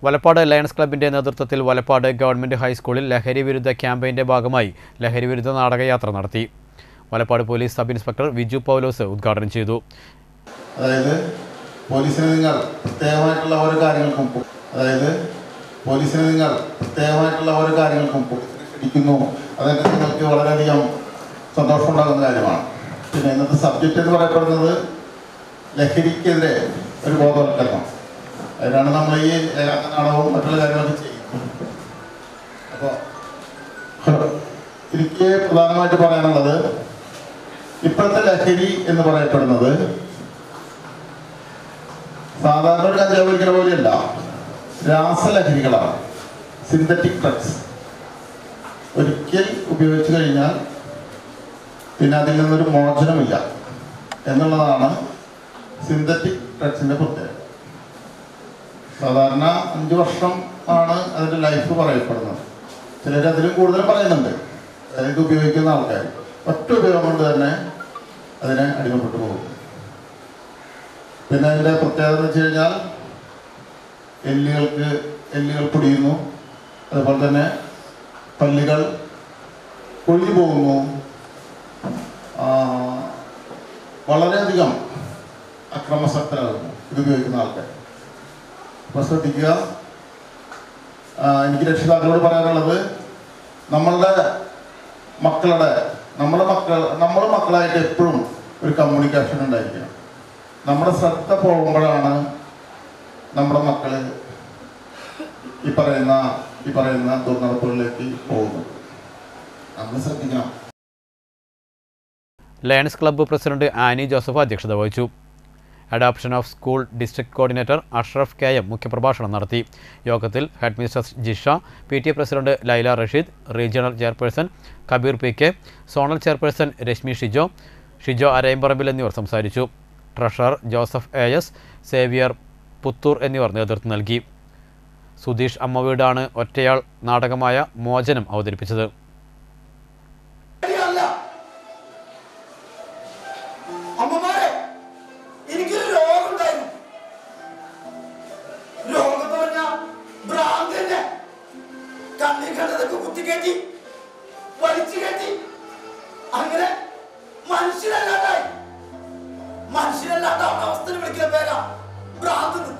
Valappad lions ക്ലബിന്റെ നേതൃത്വത്തിൽ Valappad government ഹൈസ്കൂളിൽ ലഹരി വിരുദ്ധ ക്യാമ്പയിന്റെ ഭാഗമായി ലഹരി വിരുദ്ധ നാടകയാത്ര നടത്തി Valappad police sub inspector Viju Paulose ഉദ്ഘാടനം ചെയ്തു അതായത് പോലീസിന് നിങ്ങൾ പ്രത്യേകമായിട്ടുള്ള ഓരോ കാര്യങ്ങൾക്കും പോ- അതായത് പോലീസിന് നിങ്ങൾ പ്രത്യേകമായിട്ടുള്ള ഓരോ കാര്യങ്ങൾക്കും പോലീസിനെ ക്ഷണിക്കുന്നു അതൊക്കെ നിങ്ങൾക്ക് വളരെയധികം സന്തോഷമുണ്ടാകുന്ന കാര്യമാണ് പിന്നെ ഇന്നത്തെ സബ്ജക്റ്റ് എന്ന് പറയപ്പെടുന്നത് ലഹരിക്കെതിരെ ഒരു ബോധവൽക്കരണം അതിനാണ് നമ്മൾ ഈ ഏകാന്ത നാടകവും മറ്റുള്ള കാര്യങ്ങളൊക്കെ ചെയ്യുന്നത് അപ്പോൾ എനിക്ക് പ്രധാനമായിട്ട് പറയാനുള്ളത് ഇപ്പോഴത്തെ ലഹരി എന്ന് പറയപ്പെടുന്നത് സാധാരണ ഒരു കഞ്ചാവ് വലിക്കുന്ന പോലെയല്ല രാസലഹരികളാണ് സിന്തറ്റിക് ഡ്രഗ്സ് ഒരിക്കൽ ഉപയോഗിച്ചു കഴിഞ്ഞാൽ പിന്നെ അതിൽ നിന്നൊരു മോചനമില്ല എന്നുള്ളതാണ് സിന്തറ്റിക് ഡ്രഗ്സിന്റെ പ്രത്യേകത സാധാരണ അഞ്ച് വർഷം ആണ് അതിന്റെ ലൈഫ് പറയപ്പെടുന്നത് ചിലർ അതിലും കൂടുതൽ പറയുന്നുണ്ട് അതായത് ഇത് ഉപയോഗിക്കുന്ന ആൾക്കാർ ഒറ്റ ഉപയോഗം കൊണ്ട് തന്നെ അതിനെ അടിമപ്പെട്ടു പോകും പിന്നെ അതിൻ്റെ പ്രത്യേകത എന്ന് വെച്ച് കഴിഞ്ഞാൽ എല്ലുകൾക്ക് എല്ലുകൾ പൊടിയുന്നു അതുപോലെ തന്നെ പല്ലുകൾ കൊഴിഞ്ഞു പോകുന്നു ആ, വളരെയധികം അക്രമസക്തരാകുന്നു ഇത് ഉപയോഗിക്കുന്ന ആൾക്കാർ അപ്പോൾ ശ്രദ്ധിക്കുക ആ, എനിക്ക് രക്ഷിതാക്കളോട് പറയാനുള്ളത് നമ്മളുടെ മക്കളുടെ നമ്മുടെ മക്കൾ നമ്മുടെ മക്കളായിട്ട് എപ്പോഴും ഒരു കമ്മ്യൂണിക്കേഷൻ ഉണ്ടായിരിക്കണം നമ്മുടെ ശ്രദ്ധ പോകുമ്പോഴാണ് നമ്മുടെ മക്കള് ഈ പറയുന്ന ഈ പറയുന്ന ദുർനടപ്പുകളിലേക്ക് പോകുന്നത് നമ്മൾ ശ്രദ്ധിക്കണം lions club president Annie Joseph അധ്യക്ഷത വഹിച്ചു adoption of school district coordinator Ashraf K M മുഖ്യപ്രഭാഷണം നടത്തി യോഗത്തിൽ head mistress Jisha P T A president Laila Rasheed regional chairperson Kabeer P K zonal chairperson Rashmi Shijo Shijo Arayamparambil എന്നിവർ സംസാരിച്ചു treasurer Joseph A S Xavier Puthur എന്നിവർ നേതൃത്വം നൽകി സുധീഷ് അമ്മവീടാണ് ഒറ്റയാൾ നാടകമായ മോചനം അവതരിപ്പിച്ചത് അല്ല അമ്മമാരെ എനിക്കൊരു രോഗം ഉണ്ടായിരുന്നു രോഗം എന്ന് പറഞ്ഞ ഭ്രാന്ത് തന്നെ കണ്ണിൽ കണ്ടതൊക്കെ കുത്തിക്കയറ്റി വലിച്ചു കയറ്റി അങ്ങനെ മനുഷ്യനല്ലാണ്ടായി മനുഷ്യനല്ലാണ്ടാവുന്ന അവസ്ഥയിൽ വിളിക്കുന്ന പേരാ ഭ്രാന്ത് എന്ന്.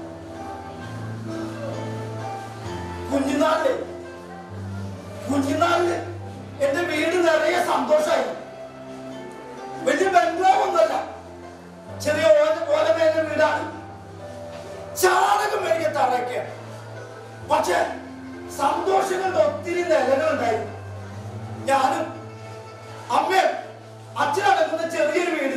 കുഞ്ഞുനാളില് കുഞ്ഞുനാളില് എന്റെ വീട് നിറയെ സന്തോഷമായി വലിയ ബംഗ്ലാവൊന്നുമല്ല ചെറിയ ഓല ഓലമേല വീടാണ് ചാണകം മേടിയ തറയ്ക്ക് പക്ഷെ സന്തോഷങ്ങളുടെ ഒത്തിരി നിലകളുണ്ടായിരുന്നു ഞാനും അമ്മയും അച്ഛനടക്കുന്ന ചെറിയൊരു വീട്